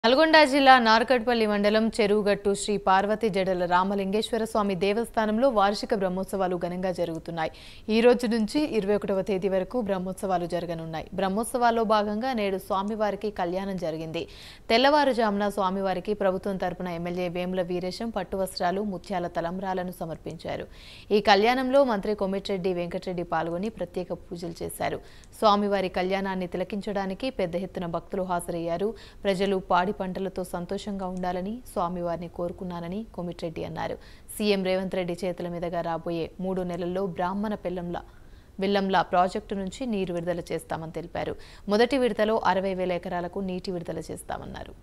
నల్గొండ జిల్లా నార్కట్పల్లి మండలం చెరువుగట్టు శ్రీ పార్వతి జడల రామలింగేశ్వర స్వామి దేవస్థానంలో వార్షిక బ్రహ్మోత్సవాలు ఘనంగా జరుగుతున్నాయి ఈ రోజు నుంచి ఇరవై ఒకటవ తేదీ వరకు బ్రహ్మోత్సవాలు జరగనున్నాయి బ్రహ్మోత్సవాల్లో భాగంగా నేడు స్వామివారికి కళ్యాణం జరిగింది తెల్లవారుజామున స్వామివారికి ప్రభుత్వం తరపున ఎమ్మెల్యే వేముల వీరేశం పట్టు వస్త్రాలు ముత్యాల తలంబ్రాలను సమర్పించారు ఈ కళ్యాణంలో మంత్రి కొమిటిరెడ్డి వెంకటరెడ్డి పాల్గొని ప్రత్యేక పూజలు చేశారు స్వామివారి కళ్యాణాన్ని తిలకించడానికి పెద్ద ఎత్తున భక్తులు హాజరయ్యారు ప్రజలు పాడి పంటలతో సంతోషంగా ఉండాలని స్వామివారిని కోరుకున్నానని కొమిటిరెడ్డి అన్నారు సీఎం రేవంత్ రెడ్డి చేతుల మీదుగా రాబోయే మూడు నెలల్లో బ్రాహ్మణ పెల్లంల విల్లంల ప్రాజెక్టు నుంచి నీరు విడుదల చేస్తామని తెలిపారు మొదటి విడతలో అరవై వేల ఎకరాలకు నీటి విడుదల చేస్తామన్నారు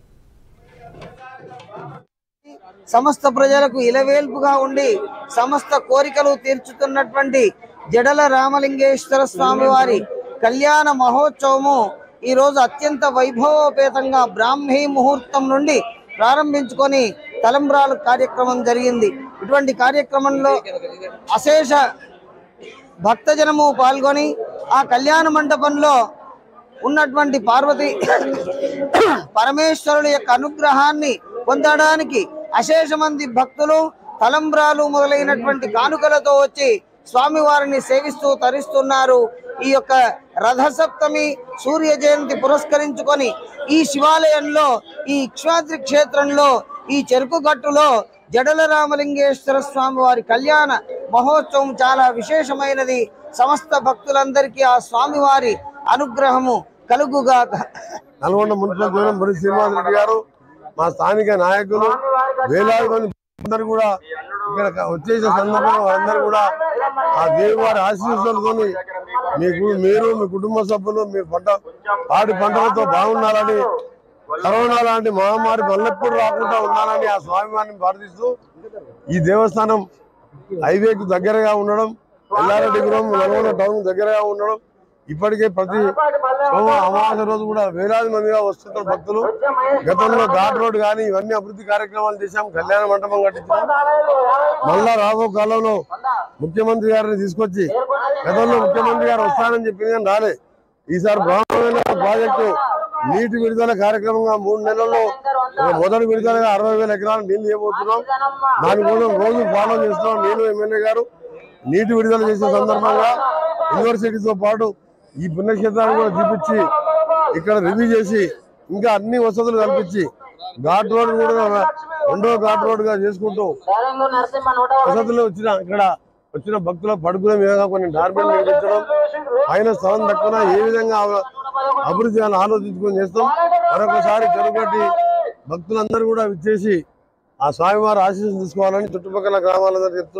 సమస్త ప్రజలకు ఇలవేల్పుగా ఉండి సమస్త కోరికలు తీర్చుతున్నటువంటి జడల రామలింగేశ్వర స్వామి వారి కళ్యాణ మహోత్సవము ఈ రోజు అత్యంత వైభవోపేతంగా బ్రాహ్మీ ముహూర్తం నుండి ప్రారంభించుకొని తలంబ్రాలు కార్యక్రమం జరిగింది ఇటువంటి కార్యక్రమంలో అశేష భక్తజనము పాల్గొని ఆ కళ్యాణ మండపంలో ఉన్నటువంటి పార్వతి పరమేశ్వరుడు యొక్క అనుగ్రహాన్ని పొందడానికి అశేష మంది భక్తులు తలంబ్రాలు మొదలైనటువంటి కానుకలతో వచ్చి స్వామివారిని సేవిస్తూ తరిస్తున్నారు ఈ యొక్క రథసప్తమి సూర్య జయంతి పురస్కరించుకొని ఈ శివాలయంలో ఈ ఇక్ష్వాద్రి క్షేత్రంలో ఈ చెరుకు గట్టులో జడల రామలింగేశ్వర స్వామి వారి కళ్యాణ మహోత్సవం చాలా విశేషమైనది సమస్త భక్తులందరికీ ఆ స్వామివారి అనుగ్రహము కలుగుగాక నల్గొండ మున్సిపల్ చైర్మన్ మురి శ్రీనివాస్ రెడ్డి గారు మా స్థానిక నాయకులు వేలాది మంది అందరు కూడా ఇక్కడ వచ్చేసిన సందర్భంగా వారందరూ కూడా ఆ దేవువారి ఆశీస్సులతో మీకు మీరు మీ కుటుంబ సభ్యులు మీ పంట పాడి పంటలతో బాగుండాలని కరోనా లాంటి మహమ్మారి మళ్ళెప్పుడు రాకుండా ఉండాలని ఆ స్వామివారిని ప్రార్థిస్తూ ఈ దేవస్థానం హైవేకు దగ్గరగా ఉండడం ఎల్లారెడ్డిపురం నల్గొండ టౌన్ దగ్గరగా ఉండడం ఇప్పటికే ప్రతి సోమ అమావాస్య రోజు కూడా వేలాది మందిగా వస్తున్న భక్తులు గతంలో ఘాట్ రోడ్ కానీ ఇవన్నీ అభివృద్ధి కార్యక్రమాలు చేశాం కళ్యాణ మండపం కట్టించాం మళ్ళా రాబో కాలంలో ముఖ్యమంత్రి గారిని తీసుకొచ్చి గతంలో ముఖ్యమంత్రి గారు వస్తానని చెప్పింది కానీ రాలే ఈసారి బ్రహ్మాండమైన ప్రాజెక్టు నీటి విడుదల కార్యక్రమంగా మూడు నెలల్లో ఒక మొదటి విడుదలగా అరవై వేల ఎకరాలు నీళ్లు ఇవ్వబోతున్నాం దానికోసం రోజు ఫాలో చేస్తున్నాం నేను ఎమ్మెల్యే గారు నీటి విడుదల చేసే సందర్భంగా యూనివర్సిటీతో పాటు ఈ పుణ్యక్షేత్రాన్ని కూడా చూపించి ఇక్కడ రివ్యూ చేసి ఇంకా అన్ని వసతులు కల్పించి ఘాట్ రోడ్ కూడా రెండో ఘాట్ రోడ్ గా చేసుకుంటూ వసతులు వచ్చిన ఇక్కడ వచ్చిన భక్తుల పడుకునే విధంగా కొన్ని డార్మెంట్ నిర్మించడం పైన స్థలం తక్కువ ఏ విధంగా అవ- అభివృద్ధి చేయాలని ఆలోచించుకొని చేస్తాం మరొకసారి చెరుగట్టి భక్తులందరూ కూడా విచ్చేసి ఆ స్వామివారి ఆశీస్సులు తీసుకోవాలని చుట్టుపక్కల గ్రామాలందరూ చెప్తున్నారు